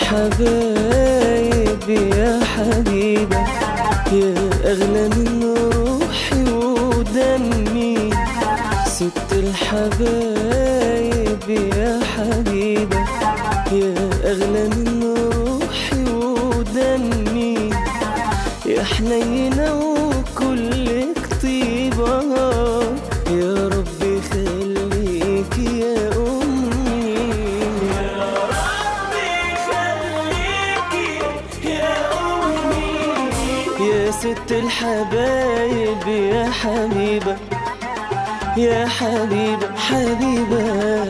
الحبايب يا حبيبة يا أغلى من روحي ودمي ست الحبايب يا حبيبة يا أغلى من روحي ودمي يا حنينة وكلك طيبة يا ربي خليك يا أمي يا ربي خليك يا أمي يا ست الحبايب يا حبيبة يا حبيبة حبيبة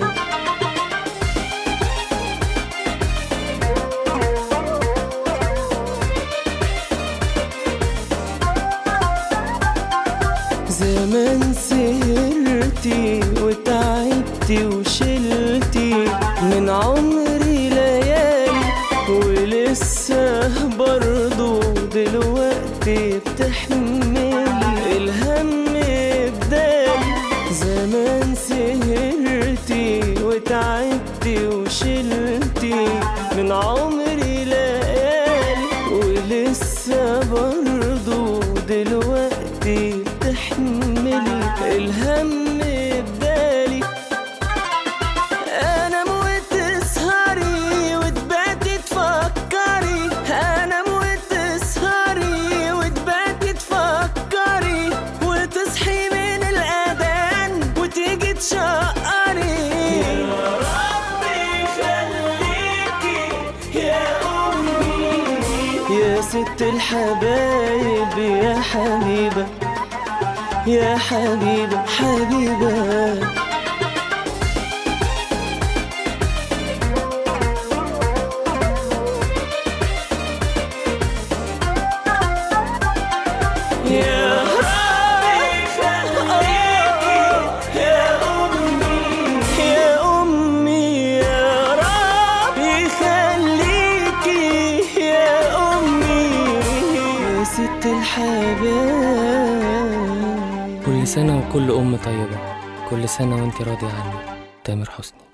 زمان سهرتي وتعبتي وشلتي من عمري ليالي ولسه برضو دلوقتي بتحملي الهم بدالي زمان سهرتي وتعبتي وشلتي من عمري ليالي ولسه برضو دلوقتي بتحملي الهم بدالي انام وتسهري وتباتي تفكري انام وتسهري وتباتي تفكري وتصحي من الاذان وتيجي تشقري يا ربي خليكي يا امي يا ست الحبايب يا حبيبه يا حبيبه حبيبه يا ربي خليكي يا أمي يا أمي يا ربي خليكي يا أمي يا ست الحبايب كل سنة وكل أم طيبة كل سنة وانت راضية عني تامر حسني